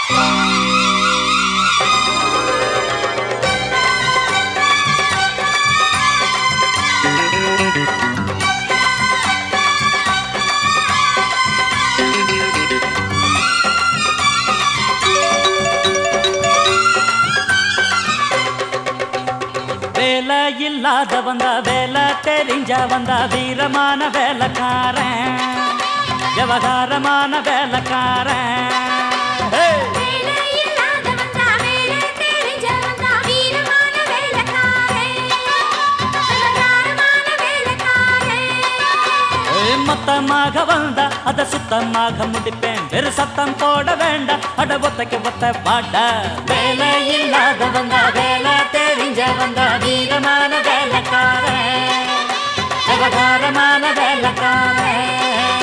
வேலை இல்லாத வந்தா வேலை தெரிஞ்ச வந்தா வீரமான வேலைக்காரன் விவகாரமான வேலைக்காரன் ஹே! வேலையில்லாத வந்தா வேலை தெரிஞ்சவன் தான் வீரமான வேலைக்காரன் விவகாரமான வேலைக்காரன் ஏய், மொத்தமாக வந்தா அத சுத்தமாக முடிப்பேன் வெறு சத்தம் போட வேண்டாம் அட ஒத்தைக்கு ஒத்த பாட்ட வேலை இல்லாத வந்தா வேலை தெரிஞ்ச வந்தா வீரமான வேலைக்காரன் விவகாரமான வேலைக்காரன்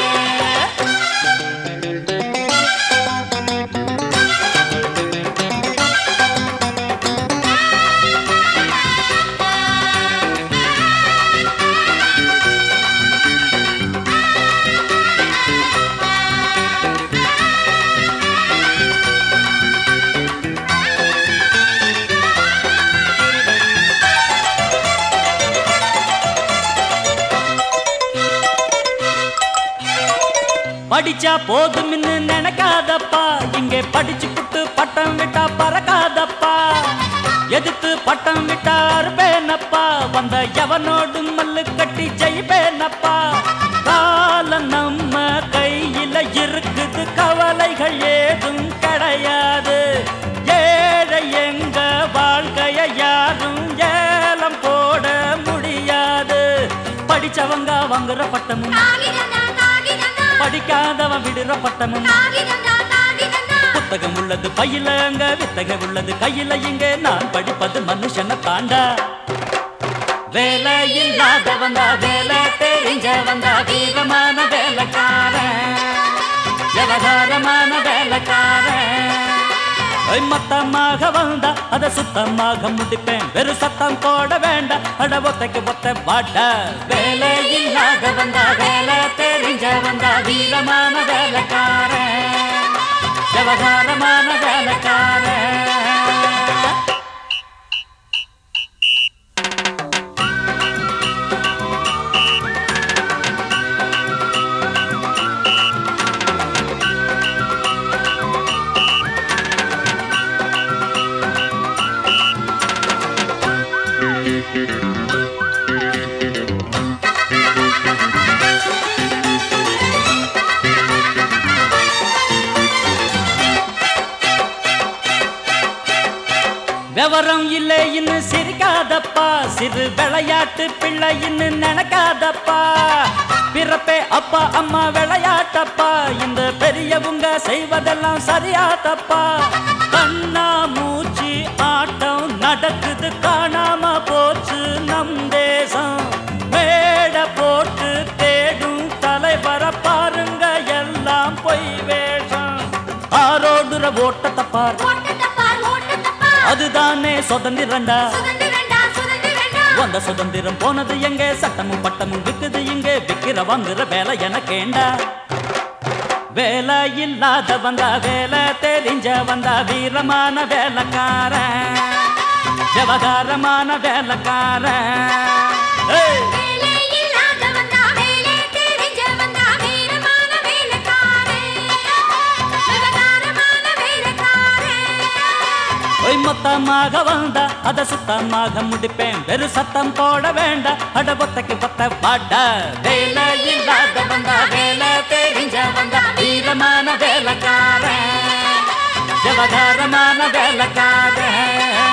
படிச்சா போதும்னு நினைக்காதப்பா இங்கே படிச்சு புட்டு பட்டம் விட்டா பறக்காதப்பா எதிர்த்து பட்டம் விட்டா அறுப்பேனப்பா வந்த எவனோடு மல்லு கட்டி ஜெயிப்பேனப்பா காலம் நம்ம கையில இருக்குது கவலைகள் ஏதும் கிடையாது ஏழை எங்க வாழ்க்கைய யாரும் ஏலம் போட முடியாது படிச்சவங்க வாங்குற பட்டமும் காகிதந்தா காகிதந்தா படிக்காதவன் விடுற பட்டமும் காகிதந்தா காகிதந்தா புத்தகம் உள்ளது பையில அங்க வித்தகம் உள்ளது கையில இங்க நான் படிப்பது மனுஷனை தாண்டா வேலை இல்லாத வந்தா வேலை தெரிஞ்ச வந்தா வீரமான வேலைக்காரன் விவகாரமான வேலைக்காரன் ஐ, மொத்தமாக வந்தா அத சுத்தமாக முடிப்பேன் வெறு சத்தம் போட வேண்டாம் அட ஒத்தைக்கு ஒத்த பாட்ட வேலை இல்லாத வந்தா வேலை தெரிஞ்ச வந்தா வீரமான வேலைக்காரன் விவகாரமான வேலைக்காரன் விவரம் இல்லைன்னு சிரிக்காதப்பா சிறு விளையாட்டு பிள்ளைன்னு நினைக்காதப்பா பிறப்பே அப்பா அம்மா விளையாட்டப்பா இந்த பெரியவங்க செய்வதெல்லாம் சரியா தப்பா கண்ணா மூச்சு ஆட்டம் நடக்குது காணாம போச்சு நம் தேசம் மேடை போட்டு தேடும் தலைவர பாருங்க எல்லாம் பொய் வேஷம் ஆரோடுற ஓட்டத்தை பாரு ஓட்டத்தை பார் ஓட்டத்தை பார் அதுதானே சுதந்திரண்டா சுதந்திரண்டா சுதந்திரண்டா வந்த சுதந்திரம் போனது எங்க சட்டமும் பட்டமும் விக்குது இங்க விக்கிற வாங்குற வேலை எனக்கேண்டா வேலை இல்லாத வந்தா வேலை தெரிஞ்ச வந்தா வீரமான வேலைக்காரன் விவகாரமான வேலைக்காரன் ஏய்! வேலையில்லாத வந்தா வேலை தெரிஞ்சவன் தான் வீரமான வேலைக்காரன் விவகாரமான வேலைக்காரன் ஒய் மொத்தமாக வந்தா அத சுத்தமாக முடிப்பேன் வெறு சத்தம் போட வேண்டாம் அட ஒத்தைக்கு ஒத்த பாட்ட வேலை இல்லாத வந்தா வேலை தெரிஞ்ச வந்தா வீரமான வேலைக்காரன் விவகாரமான வேலைக்காரன்